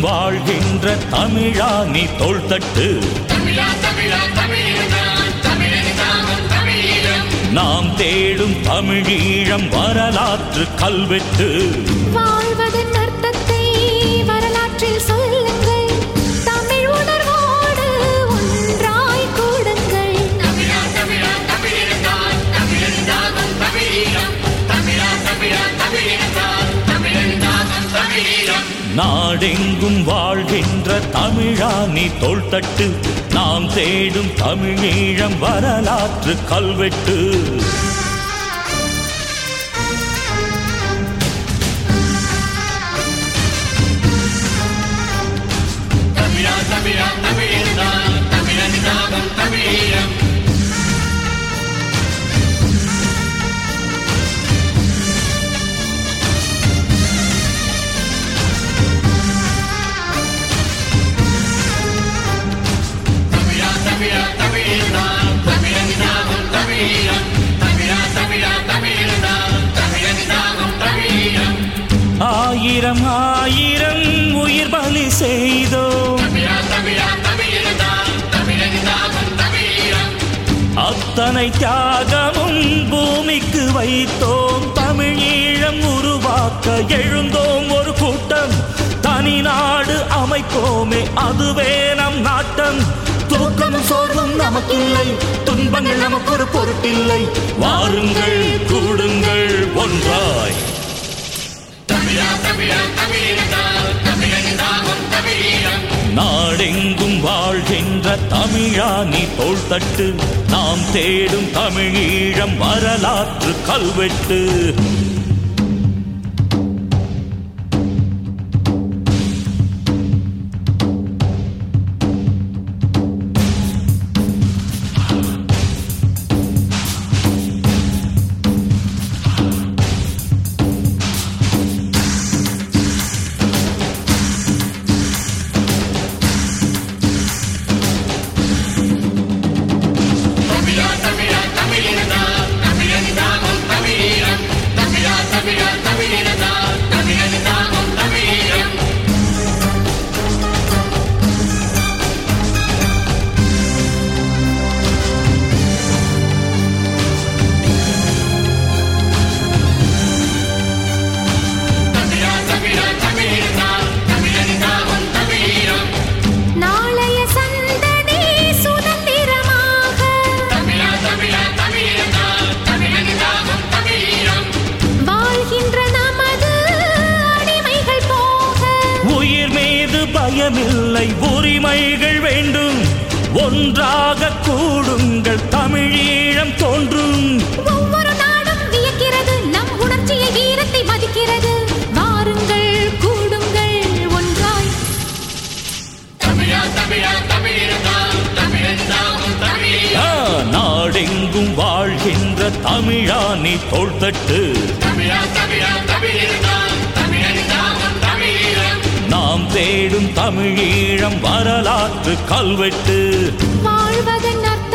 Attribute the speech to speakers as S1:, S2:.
S1: வாழ்கின்ற தமிழா நீ தோள் தட்டு
S2: தமிழா தமிழா தமிழன் தமிழன் தாகம் தமிழம்
S1: நாம் தேடும் தமிழீழம் வரலாற்று கல்வெட்டு
S3: வாழ்வதன் அர்த்தத்தை வரலாற்றில் சொல்லுங்கள் தமிழ் உணர்வோடு ஒன்றாய் கூடுங்கள்
S2: தமிழா தமிழா தமிழன் தமிழன் தாகம் தமிழம் தமிழா தமிழா தமிழன் தமிழன் தாகம் தமிழம்
S1: நாடெங்கும் வாழ்கின்ற தமிழா நீ தோள் தட்டு நாம் தேடும் தமிழீழம் வரலாற்று கல்வெட்டு
S2: தமிழா தமிழா தமிழன் தமிழன் தாகம் தமிழம் தமிழா தமிழா தமிழன் தமிழன் தாகம் தமிழம் தமிழா தமிழா தமிழன் தமிழன் தாகம் தமிழம்
S1: ஆயிரம் ஆயிரம் உயிர் பலி செய்தோம்
S2: தமிழா தமிழா தமிழன் தமிழன் தாகம் தமிழம்
S1: அத்தனை தியாகமும் பூமிக்கு வைத்தோம் தமிழீழம் உருவாக்க எழுந்தோம் ஒரு கூட்டம் தனி நாடு அமைப்போமே அதுவே நம் நாட்டம் தூக்கம் சோர்வும் நமக்கில்லை துன்பங்கள் நமக்கு ஒரு பொருட்டில்லை வாருங்கள் கூடுங்கள் ஒன்றாய்
S2: தமிழா தமிழா தமிழன் தமிழன் தாகம் தமிழம்
S1: நாடெங்கும் வாழ்கின்ற தமிழா நீ தோள் தட்டு நாம் தேடும் தமிழீழம் வரலாற்று கல்வெட்டு
S2: தமிழா தமிழா தமிழன் தமிழன் தாகம் தமிழம் தமிழா தமிழா தமிழன் தமிழன் தாகம் தமிழம் தமிழா தமிழா தமிழன் தமிழன் தாகம் தமிழம்
S3: நாளைய சந்ததி சுதந்திரமாக
S2: தமிழா தமிழா தமிழன் தமிழன் தாகம் தமிழம்
S3: வாழ்கின்ற நமது அடிமைகள் போக
S1: உயிர் மீது பயமில்லை உரிமைகள் வேண்டும் ஒன்றாக கூடுங்கள் தமிழீழம் தோன்றும்
S3: ஒவ்வொரு நாடும் வியக்கிறது நம் உணர்ச்சியை வீரத்தை மதிக்கிறது வாருங்கள் கூடுங்கள் ஒன்றாய்
S2: தமிழா தமிழா தமிழன் தமிழன் தாகம் தமிழம்
S1: ஆ, நாடெங்கும் வாழ்கின்ற தமிழா நீ தோள் தட்டு
S2: தமிழா தமிழா தமிழன் தமிழன் தாகம் தமிழம்
S1: நாம் தேடும் தமிழீழம் வரலாற்று கல்வெட்டு
S3: வாழ்வதன் அர்த்தத்தை